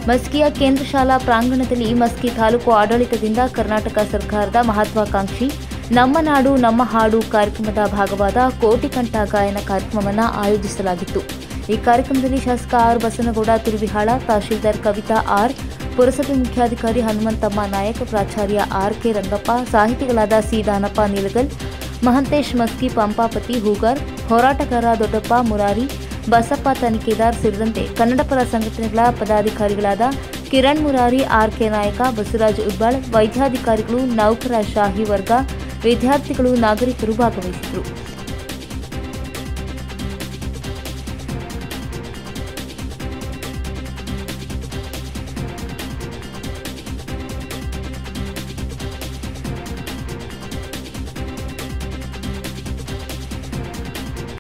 ಮಸ್ಕಿಯ ಕೇಂದ್ರ ಶಾಲಾ ಪ್ರಾಂಗಣದಲ್ಲಿ ಮಸ್ಕಿ ತಾಲೂಕು ಆಡಳಿತದಿಂದ ಕರ್ನಾಟಕ ಸರ್ಕಾರದ ಮಹತ್ವಾಕಾಂಕ್ಷಿ ನಮ್ಮ ನಾಡು ನಮ್ಮ ಹಾಡು ಕಾರ್ಯಕ್ರಮದ ಭಾಗವಾದ ಕೋಟಿಕಂಠ ಗಾಯನ ಕಾರ್ಯಕ್ರಮವನ್ನು ಆಯೋಜಿಸಲಾಗಿತ್ತು ಈ ಕಾರ್ಯಕ್ರಮದಲ್ಲಿ ಶಾಸಕ ಆರ್ ಬಸನಗೌಡ ತುರುವಿಹಾಳ ತಹಶೀಲ್ದಾರ್ ಕವಿತಾ ಆರ್ ಪುರಸಭೆ ಮುಖ್ಯಾಧಿಕಾರಿ ಹನುಮಂತಮ್ಮ ನಾಯಕ್ ಪ್ರಾಚಾರ್ಯ ಆರ್ ಕೆ ರಂಗಪ್ಪ ಸಾಹಿತಿಗಳಾದ ಸಿ ದಾನಪ್ಪ ನೀಲಗಲ್ ಮಹಂತೇಶ್ ಮಸ್ಕಿ ಪಂಪಾಪತಿ ಹೂಗಾರ್ ಹೋರಾಟಗಾರ ದೊಡ್ಡಪ್ಪ ಮುರಾರಿ ಬಸಪ್ಪ ತನಿಖೇದಾರ್ ಸೇರಿದಂತೆ ಕನ್ನಡಪರ ಸಂಘಟನೆಗಳ ಪದಾಧಿಕಾರಿಗಳಾದ ಕಿರಣ್ ಮುರಾರಿ ಆರ್ ಕೆ ನಾಯಕ ಬಸವರಾಜ್ ಉಬ್ಬಾಳ್ ವೈದ್ಯಾಧಿಕಾರಿಗಳು ನೌಕರ ಶಾಹಿ ವರ್ಗ ವಿದ್ಯಾರ್ಥಿಗಳು ನಾಗರಿಕರು ಭಾಗವಹಿಸಿದರು